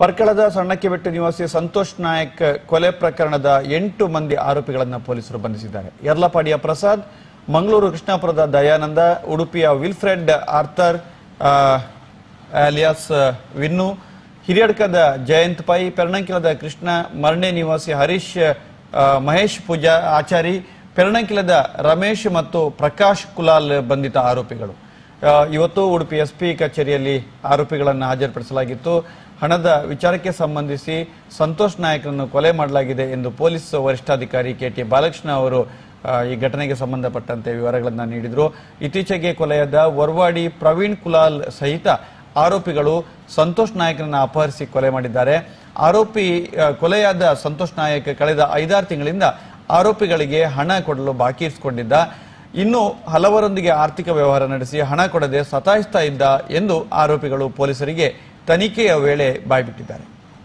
ಪರ್ಕಳದ ಸಣ್ಣಕ್ಕಿಬೆಟ್ಟು ನಿವಾಸಿ ಸಂತೋಷ್ ನಾಯಕ್ ಕೊಲೆ ಪ್ರಕರಣದ ಎಂಟು ಮಂದಿ ಆರೋಪಿಗಳನ್ನು ಪೊಲೀಸರು ಬಂಧಿಸಿದ್ದಾರೆ ಯರ್ಲಪಾಡಿಯ ಪ್ರಸಾದ್ ಮಂಗಳೂರು ಕೃಷ್ಣಾಪುರದ ದಯಾನಂದ ಉಡುಪಿಯ ವಿಲ್ಫ್ರೆಡ್ ಆರ್ಥರ್ ಆ, ಅಲಿಯಾಸ್ ವಿನ್ನು ಹಿರಿಯಡ್ಕದ ಜಯಂತ್ ಪೈ ಪೆರ್ಣಂಕಿಲದ ಕೃಷ್ಣ ಮರ್ಣೆ ನಿವಾಸಿ ಹರೀಶ್ ಆ, ಮಹೇಶ್ ಪೂಜಾ ಆಚಾರಿ ಪೆರ್ಣಂಕಿಲದ ರಮೇಶ್ ಮತ್ತು ಪ್ರಕಾಶ್ ಕುಲಾಲ್ ಬಂಧಿತ ಆರೋಪಿಗಳು ಆ, ಇವತ್ತು ಉಡುಪಿ ಎಸ್ಪಿ ಕಚೇರಿಯಲ್ಲಿ ಆರೋಪಿಗಳನ್ನು ಹಾಜರುಪಡಿಸಲಾಗಿತ್ತು ಹಣದ ವಿಚಾರಕ್ಕೆ ಸಂಬಂಧಿಸಿ ಸಂತೋಷ್ ನಾಯಕರನ್ನು ಕೊಲೆ ಮಾಡಲಾಗಿದೆ ಎಂದು ಪೊಲೀಸ್ ವರಿಷ್ಠಾಧಿಕಾರಿ ಕೆ ಟಿ ಬಾಲಕೃಷ್ಣ ಅವರು ಆ, ಈ ಘಟನೆಗೆ ಸಂಬಂಧಪಟ್ಟಂತೆ ವಿವರಗಳನ್ನು ನೀಡಿದರು ಇತ್ತೀಚೆಗೆ ಕೊಲೆಯಾದ ವರ್ವಾಡಿ ಪ್ರವೀಣ್ ಕುಲಾಲ್ ಸಹಿತ ಆರೋಪಿಗಳು ಸಂತೋಷ್ ನಾಯಕನನ್ನು ಅಪಹರಿಸಿ ಕೊಲೆ ಮಾಡಿದ್ದಾರೆ ಆರೋಪಿ ಆ, ಕೊಲೆಯಾದ ಸಂತೋಷ್ ನಾಯಕ್ ಕಳೆದ ಐದಾರು ತಿಂಗಳಿಂದ ಆರೋಪಿಗಳಿಗೆ ಹಣ ಕೊಡಲು ಬಾಕಿ ಇರಿಸಿಕೊಂಡಿದ್ದ ಇನ್ನು ಹಲವರೊಂದಿಗೆ ಆರ್ಥಿಕ ವ್ಯವಹಾರ ನಡೆಸಿ ಹಣ ಕೊಡದೆ ಸತಾಯಿಸ್ತಾ ಇದ್ದ ಎಂದು ಆರೋಪಿಗಳು ಪೊಲೀಸರಿಗೆ ತನಿಖೆಯ ವೇಳೆ ಬಾಯ್ಬಿಟ್ಟಿದ್ದಾರೆ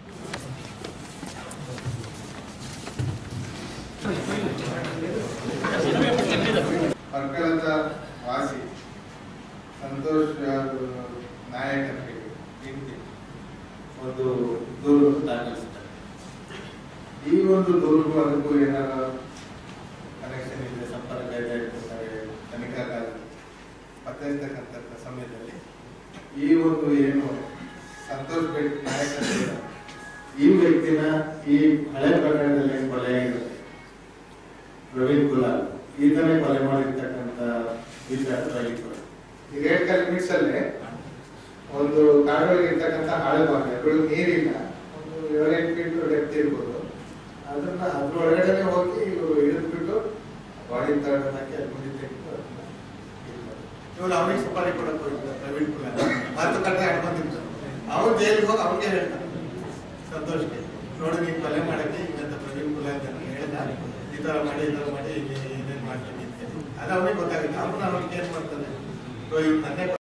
ಪರ್ಕಳದ ವಾಸಿ ಸಂತೋಷ್ ನಾಯಕರಿಗೆ ಇಂತಿ ಒಂದು ದೂರು ದಾಖಲಿಸಿದ್ದಾರೆ ಈ ಒಂದು ದೂರಿಗೂ ಅದಕ್ಕೂ ಏನಾರ ಕನೆಕ್ಷನ್ ಇದೆ ಸಂಪರ್ಕ ಇದೆ ಇರ್ತಾರೆ ತನಿಖಾಗಾರ ಪತ್ತೆ ಹಚ್ಚತಕ್ಕಂಥ ಸಮಯದಲ್ಲಿ ಈ ಒಂದು ಏನು ಸಂತೋಷ್ ಬೆಟ್ ನಾಯಕ ಇದ್ದಾರೆ, ಈ ವ್ಯಕ್ತಿನ ಈ ಹಳೆ ಪ್ರಕರಣದಲ್ಲಿ ಏನು ಕೊಲೆಯಾಗಿರುತ್ತೆ ಪ್ರವೀಣ್ ಕುಲಾಲ್ ಈತನೇ ಕೊಲೆ ಮಾಡಿರ್ತಕ್ಕಂಥ ವಿದ್ಯಾರ್ಥಿಗಳು ಈ ರೇಟ್ ಕಲ್ ಮಿಕ್ಸ್ ಅಲ್ಲಿ ಒಂದು ಕಾಡೊಳಗೆ ಇರ್ತಕ್ಕಂಥ ಹಾಳೆ ಭಾಗ ಅದ್ರೊಳಗೆ ನೀರಿಲ್ಲ ಒಂದು ಏಳೆಂಟು ಫೀಟ್ ಡೆಪ್ತ್ ಇರ್ಬೋದು ಅದನ್ನ ಅದ್ರೊಳಗಡೆ ಹೋಗಿ ಇವರು ಹಿಡಿದ್ಬಿಟ್ಟು ಬಾಡಿ ತಗೊಂಡಕ್ಕೆ ಅಲ್ಲಿ ಮುಂದೆ ತೆಗೆದು ಅದನ್ನ ಇದು ಮಾಡಿದ್ರು. ಇವ್ರು ಅವನಿಗೆ ಸುಪಾರಿ ಕೊಡಕ್ಕೆ ಹೋಗಿದ್ದ ಪ್ರವೀಣ್ ಕುಲಾಲ್ ಮಾತುಕತೆ ಅಡ್ಕೊಂಡಿದ್ದು ಅವ್ನು ಜೈಲಿಗೆ ಹೋಗಿ ಅವನಿಗೆ ಹೇಳ್ತಾನೆ ಸಂತೋಷ್ಗೆ ನೋಡಿ ನೀವು ಕೊಲೆ ಮಾಡಕ್ಕೆ ಇವತ್ತ ಪ್ರವೀಣ್ ಕುಲಾಲ್ ಜನ ಹೇಳ್ದ ಈ ತರ ಮಾಡಿ ಈ ತರ ಮಾಡಿ ಇಲ್ಲಿ ಇದೇನ್ ಮಾಡ್ತೀನಿ ಅಂತ. ಅದು ಅವನಿಗೆ ಗೊತ್ತಾಗುತ್ತೆ ಅವನು ಅವ್ನಿಗೆ ಏನ್ ಮಾಡ್ತಾನೆ ಸೊ ಇವ್ನು ನನ್ನೇ